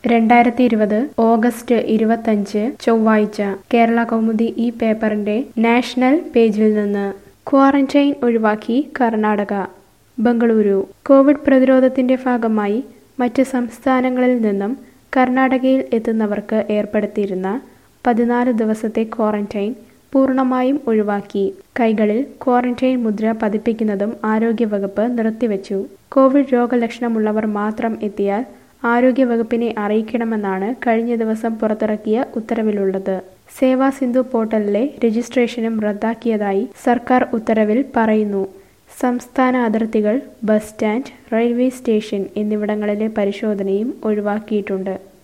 രണ്ടായിരത്തി ഇരുപത് ഓഗസ്റ്റ് ഇരുപത്തഞ്ച് ചൊവ്വാഴ്ച കേരള കൗമുദി ഈ പേപ്പറിന്റെ നാഷണൽ പേജിൽ നിന്ന് ക്വാറന്റൈൻ ഒഴിവാക്കി കർണാടക ബംഗളൂരു കോവിഡ് പ്രതിരോധത്തിന്റെ ഭാഗമായി മറ്റ് സംസ്ഥാനങ്ങളിൽ നിന്നും കർണാടകയിൽ എത്തുന്നവർക്ക് ഏർപ്പെടുത്തിയിരുന്ന പതിനാല് ദിവസത്തെ ക്വാറന്റൈൻ പൂർണ്ണമായും ഒഴിവാക്കി കൈകളിൽ ക്വാറന്റൈൻ മുദ്ര പതിപ്പിക്കുന്നതും ആരോഗ്യവകുപ്പ് നിർത്തിവച്ചു കോവിഡ് രോഗലക്ഷണമുള്ളവർ മാത്രം എത്തിയാൽ ആരോഗ്യവകുപ്പിനെ അറിയിക്കണമെന്നാണ് കഴിഞ്ഞ ദിവസം പുറത്തിറക്കിയ ഉത്തരവിലുള്ളത് സേവാ സിന്ധു പോർട്ടലിലെ രജിസ്ട്രേഷനും റദ്ദാക്കിയതായി സർക്കാർ ഉത്തരവിൽ പറയുന്നു സംസ്ഥാന അതിർത്തികൾ ബസ് സ്റ്റാൻഡ് റെയിൽവേ സ്റ്റേഷൻ എന്നിവിടങ്ങളിലെ പരിശോധനയും ഒഴിവാക്കിയിട്ടുണ്ട്